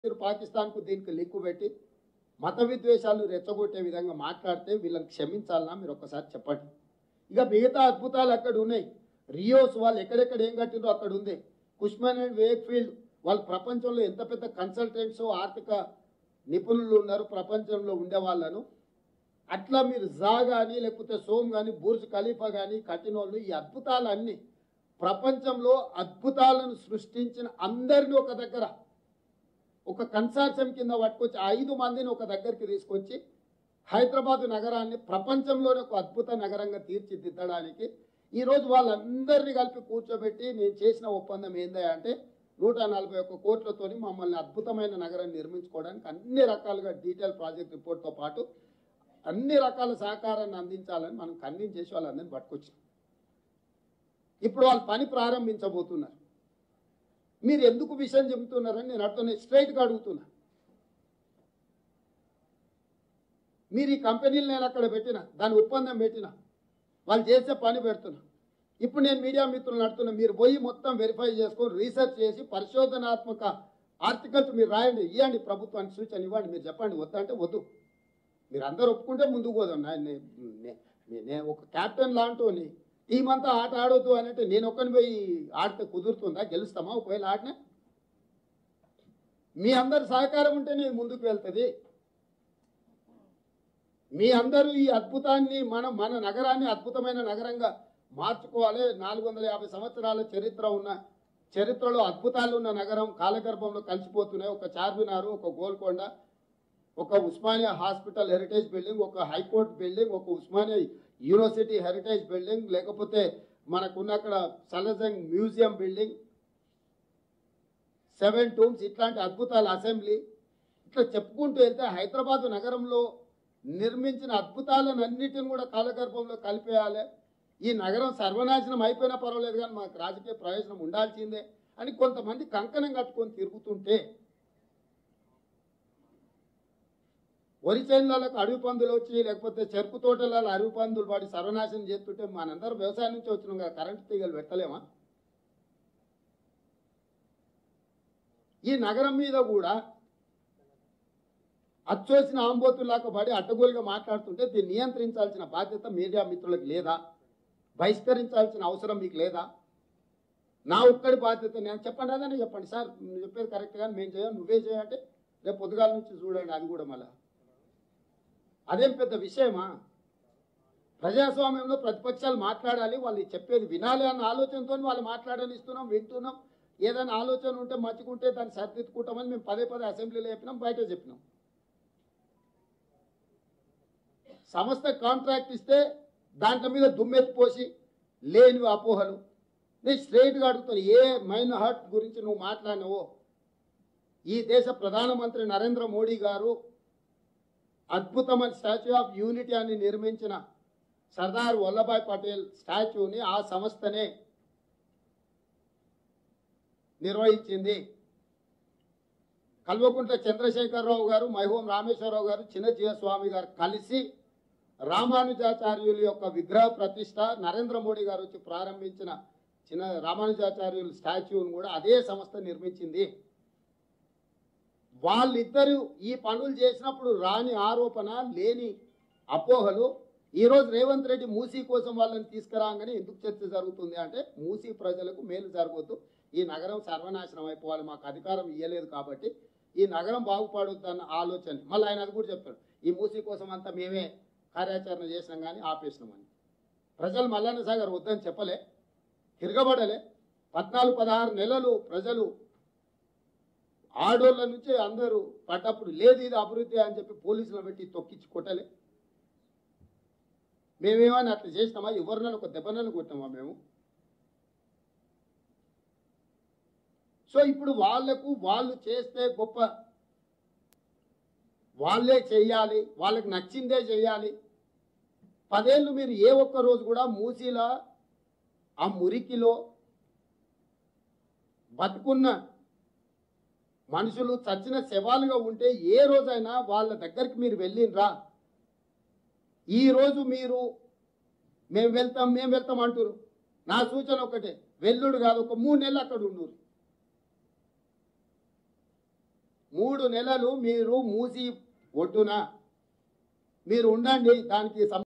మీరు పాకిస్తాన్కు దీనికి లింకు పెట్టి మత విద్వేషాలు రెచ్చగొట్టే విధంగా మాట్లాడితే వీళ్ళని క్షమించాలన్నా మీరు ఒక్కసారి చెప్పండి ఇక మిగతా అద్భుతాలు అక్కడ ఉన్నాయి రియోస్ వాళ్ళు ఎక్కడెక్కడ ఏం కట్టిందో అక్కడ ఉంది కుష్మన్ అండ్ వేక్ఫీల్డ్ వాళ్ళు ప్రపంచంలో ఎంత పెద్ద కన్సల్టెంట్స్ ఆర్థిక నిపుణులు ఉన్నారు ప్రపంచంలో ఉండే వాళ్ళను అట్లా మీరు జా కానీ లేకపోతే సోమ్ కానీ బుర్జ్ ఖలీఫా కానీ కట్టిన వాళ్ళు ఈ అద్భుతాలన్నీ ప్రపంచంలో అద్భుతాలను సృష్టించిన అందరినీ ఒక దగ్గర ఒక కన్సార్షియం కింద పట్టుకొచ్చి ఐదు మందిని ఒక దగ్గరికి తీసుకొచ్చి హైదరాబాద్ నగరాన్ని ప్రపంచంలోనే ఒక అద్భుత నగరంగా తీర్చిదిద్దడానికి ఈరోజు వాళ్ళందరినీ కలిపి కూర్చోబెట్టి నేను చేసిన ఒప్పందం ఏందా అంటే నూట నలభై ఒక్క కోట్లతోని మమ్మల్ని అద్భుతమైన నగరాన్ని నిర్మించుకోవడానికి అన్ని రకాలుగా డీటెయిల్ ప్రాజెక్ట్ రిపోర్ట్తో పాటు అన్ని రకాల సహకారాన్ని అందించాలని మనం కన్విన్స్ చేసి వాళ్ళందరినీ పట్టుకొచ్చాం ఇప్పుడు వాళ్ళు పని ప్రారంభించబోతున్నారు మీరు ఎందుకు విషయం చెబుతున్నారని నేను అడుగుతున్నా స్ట్రైట్గా అడుగుతున్నా మీరు ఈ కంపెనీలు నేను అక్కడ పెట్టిన దాని ఒప్పందం పెట్టిన వాళ్ళు చేసే పని పెడుతున్నా ఇప్పుడు నేను మీడియా మిత్రులను అడుగుతున్నా మీరు పోయి మొత్తం వెరిఫై చేసుకొని రీసెర్చ్ చేసి పరిశోధనాత్మక ఆర్టికల్స్ మీరు రాయండి ఇవ్వండి ప్రభుత్వానికి సూచన ఇవ్వండి మీరు చెప్పండి వద్దంటే వద్దు మీరు అందరు ఒప్పుకుంటే ముందుకు పోదాం నా- నే- నే- నే- నేను ఒక క్యాప్టెన్ లాంటి టీం అంతా ఆట ఆడొద్దు అని అంటే నేను ఒక్కని పోయి ఆడితే కుదురుతుందా గెలుస్తామా ఒకవేళ ఆడినా మీ అందరి సహకారం ఉంటేనే ఇది ముందుకు వెళ్తుంది మీ అందరూ ఈ అద్భుతాన్ని మన మన నగరాన్ని అద్భుతమైన నగరంగా మార్చుకోవాలి నాలుగు వందల యాభై సంవత్సరాల చరిత్ర ఉన్న చరిత్రలో అద్భుతాలు ఉన్న నగరం కాలగర్భంలో కలిసిపోతున్నాయి ఒక చార్మినారు ఒక గోల్కొండ ఒక ఉస్మానియా హాస్పిటల్ హెరిటేజ్ బిల్డింగ్ ఒక హైకోర్టు బిల్డింగ్ ఒక ఉస్మానియా యూనివర్సిటీ హెరిటేజ్ బిల్డింగ్ లేకపోతే మనకున్న అక్కడ Salar Jung museum building seven tombs ఇట్లాంటి అద్భుతాల అసెంబ్లీ ఇట్లా చెప్పుకుంటూ వెళ్తే హైదరాబాద్ నగరంలో నిర్మించిన అద్భుతాలను అన్నిటిని కూడా కాలగర్భంలో కలిపేయాలి ఈ నగరం సర్వనాశనం అయిపోయినా పర్వాలేదు కానీ మాకు రాజకీయ ప్రయోజనం ఉండాల్సిందే అని కొంతమంది కంకణం కట్టుకొని తిరుగుతుంటే వరి చేనులకు అడవి పందులు వచ్చి లేకపోతే చెరుకు తోటలలో అడవి పందులు పడి సర్వనాశనం చేస్తుంటే మనందరం వ్యవసాయం నుంచి వచ్చినాం కదా కరెంటు తీగలు పెట్టలేమా ఈ నగరం మీద కూడా అచ్చోసిన ఆంబోతులాగా పడి అడ్డగోలుగా మాట్లాడుతుంటే దీన్ని నియంత్రించాల్సిన బాధ్యత మీడియా మిత్రులకు లేదా బహిష్కరించాల్సిన అవసరం మీకు లేదా నా ఒక్కడి బాధ్యత నేను చెప్పండి అదని చెప్పండి సార్ నువ్వు చెప్పేది కరెక్ట్ కానీ మేము చేయం నువ్వే చేయంటే రేపు పొద్దుగాల నుంచి చూడండి అది కూడా మళ్ళా అదేం పెద్ద విషయమా ప్రజాస్వామ్యంలో ప్రతిపక్షాలు మాట్లాడాలి వాళ్ళు చెప్పేది వినాలి అన్న ఆలోచనతో వాళ్ళు మాట్లాడనిస్తున్నాం వింటున్నాం ఏదైనా ఆలోచన ఉంటే మర్చుకుంటే దాన్ని సరిదిద్దుకుంటామని మేము పదే పదే అసెంబ్లీలో చెప్పినాం బయట చెప్పినాం సంస్థ కాంట్రాక్ట్ ఇస్తే దాంట్లో మీద దుమ్మెత్తిపోసి లేనివి అపోహలు నేను స్ట్రైట్గా అడుగుతాను ఏ మైన్ హార్ట్ గురించి నువ్వు మాట్లాడినవో ఈ దేశ ప్రధానమంత్రి నరేంద్ర మోడీ గారు అద్భుతమైన స్టాచ్యూ ఆఫ్ యూనిటీ అని నిర్మించిన సర్దార్ వల్లభాయ్ పటేల్ స్టాచ్యూని ఆ సంస్థనే నిర్వహించింది కల్వకుంట్ల చంద్రశేఖరరావు గారు మైహోం రామేశ్వరరావు గారు చిన్న స్వామి గారు కలిసి రామానుజాచార్యుల యొక్క విగ్రహ ప్రతిష్ట నరేంద్ర మోడీ గారు వచ్చి ప్రారంభించిన చిన్న రామానుజాచార్యుల స్టాచ్యూని కూడా అదే సంస్థ నిర్మించింది వాళ్ళిద్దరూ ఈ పనులు చేసినప్పుడు రాని ఆరోపణ లేని అపోహలు ఈరోజు రేవంత్ రెడ్డి మూసీ కోసం వాళ్ళని తీసుకురాగానే ఎందుకు చర్చ జరుగుతుంది అంటే మూసీ ప్రజలకు మేలు జరగవద్దు ఈ నగరం సర్వనాశనం అయిపోవాలి మాకు అధికారం ఇవ్వలేదు కాబట్టి ఈ నగరం బాగుపడొద్దన్న ఆలోచన మళ్ళీ ఆయన అది కూడా చెప్తాడు ఈ మూసీ కోసం అంతా మేమే కార్యాచరణ చేసినాం కానీ ఆపేసినామని ప్రజలు మల్లన్న సాగర్ వద్దని చెప్పలే తిరగబడలే పద్నాలుగు పదహారు నెలలు ప్రజలు ఆడోళ్ళ నుంచి అందరూ పడ్డప్పుడు లేదు ఇది అభివృద్ధి అని చెప్పి పోలీసులు పెట్టి తొక్కించి కొట్టలే మేమేమని అట్లా చేసినామా ఎవరినైనా ఒక దెబ్బనని కొట్టామా మేము సో ఇప్పుడు వాళ్లకు వాళ్ళు చేస్తే గొప్ప వాళ్ళే చెయ్యాలి వాళ్ళకి నచ్చిందే చెయ్యాలి పదేళ్ళు మీరు ఏ ఒక్క రోజు కూడా మూసీలా ఆ మురికిలో బతుకున్న మనుషులు చచ్చిన శవాలుగా ఉంటే ఏ రోజైనా వాళ్ళ దగ్గరికి మీరు వెళ్ళిండ్రా ఈ రోజు మీరు మేము వెళ్తాం మేము వెళ్తాం అంటారు నా సూచన ఒకటే వెల్లుడు కాదు ఒక మూడు నెలలు అక్కడ ఉండు మూడు నెలలు మీరు మూసి ఒడ్డున మీరు ఉండండి దానికి సం-